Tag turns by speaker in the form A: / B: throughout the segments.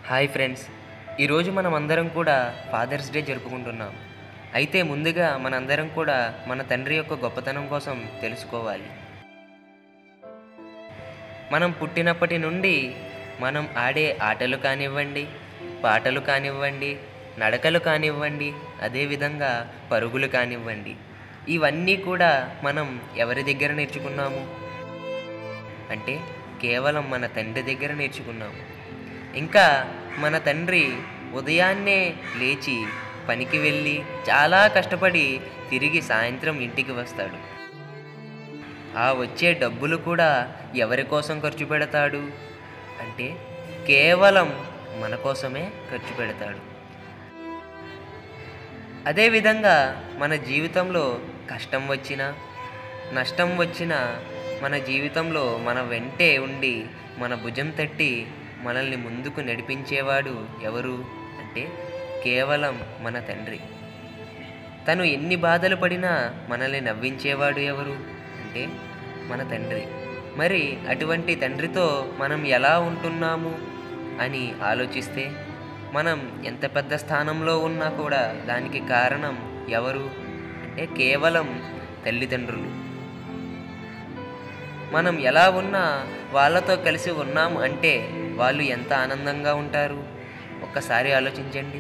A: hi friends ఈరోజు మనం అందరం కూడా ఫాదర్స్ డే జరుపుకుంటున్నాం అయితే ముందుగా మనందరం కూడా మన తండ్రి యొక్క గొప్పతనం కోసం తెలుసుకోవాలి మనం పుట్టినప్పటి నుండి మనం ఆడే ఆటలు కానివ్వండి పాటలు కానివ్వండి నడకలు కానివ్వండి అదేవిధంగా పరుగులు కానివ్వండి ఇవన్నీ కూడా మనం ఎవరి దగ్గర నేర్చుకున్నాము అంటే కేవలం మన తండ్రి దగ్గర నేర్చుకున్నాము ఇంకా మన తండ్రి ఉదయాన్నే లేచి పనికి వెళ్ళి చాలా కష్టపడి తిరిగి సాయంత్రం ఇంటికి వస్తాడు ఆ వచ్చే డబ్బులు కూడా ఎవరి కోసం ఖర్చు పెడతాడు అంటే కేవలం మన కోసమే ఖర్చు పెడతాడు అదేవిధంగా మన జీవితంలో కష్టం వచ్చినా నష్టం వచ్చినా మన జీవితంలో మన వెంటే ఉండి మన భుజం తట్టి మనల్ని ముందుకు నడిపించేవాడు ఎవరు అంటే కేవలం మన తండ్రి తను ఎన్ని బాధలు పడినా మనల్ని నవ్వించేవాడు ఎవరు అంటే మన తండ్రి మరి అటువంటి తండ్రితో మనం ఎలా ఉంటున్నాము అని ఆలోచిస్తే మనం ఎంత పెద్ద స్థానంలో ఉన్నా కూడా దానికి కారణం ఎవరు అంటే కేవలం తల్లిదండ్రులు మనం ఎలా ఉన్నా వాళ్ళతో కలిసి ఉన్నాము అంటే వాళ్ళు ఎంత ఆనందంగా ఉంటారు ఒక్కసారి ఆలోచించండి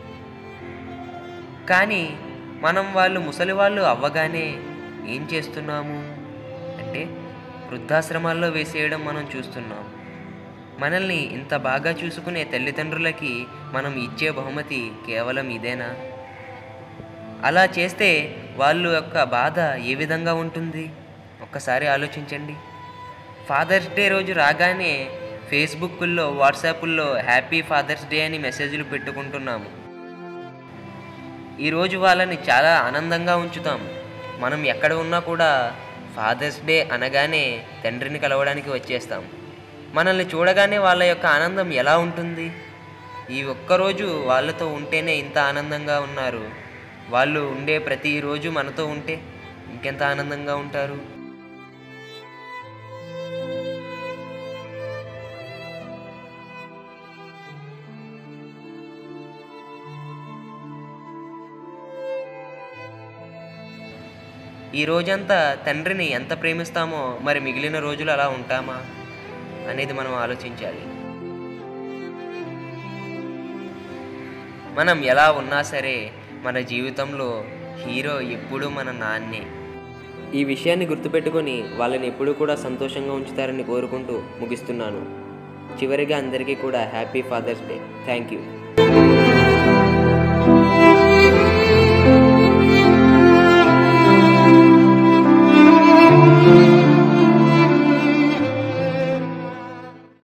A: కానీ మనం వాళ్ళు ముసలి వాళ్ళు అవ్వగానే ఏం చేస్తున్నాము అంటే వృద్ధాశ్రమాల్లో వేసేయడం మనం చూస్తున్నాం మనల్ని ఇంత బాగా చూసుకునే తల్లిదండ్రులకి మనం ఇచ్చే బహుమతి కేవలం ఇదేనా అలా చేస్తే వాళ్ళ యొక్క బాధ ఏ విధంగా ఉంటుంది ఒక్కసారి ఆలోచించండి ఫాదర్స్ డే రోజు రాగానే ఫేస్బుక్ల్లో వాట్సాపుల్లో హ్యాపీ ఫాదర్స్ డే అని మెసేజ్లు పెట్టుకుంటున్నాము ఈరోజు వాళ్ళని చాలా ఆనందంగా ఉంచుతాం మనం ఎక్కడ ఉన్నా కూడా ఫాదర్స్ డే అనగానే తండ్రిని కలవడానికి వచ్చేస్తాం మనల్ని చూడగానే వాళ్ళ యొక్క ఆనందం ఎలా ఉంటుంది ఈ ఒక్కరోజు వాళ్ళతో ఉంటేనే ఇంత ఆనందంగా ఉన్నారు వాళ్ళు ఉండే ప్రతిరోజు మనతో ఉంటే ఇంకెంత ఆనందంగా ఉంటారు ఈ రోజంతా తండ్రిని ఎంత ప్రేమిస్తామో మరి మిగిలిన రోజులు అలా ఉంటామా అనేది మనం ఆలోచించాలి మనం ఎలా ఉన్నా సరే మన జీవితంలో హీరో ఎప్పుడూ మన నాన్నే ఈ విషయాన్ని గుర్తుపెట్టుకొని వాళ్ళని ఎప్పుడూ కూడా సంతోషంగా ఉంచుతారని కోరుకుంటూ ముగిస్తున్నాను చివరిగా అందరికీ కూడా happy Father's Day thank you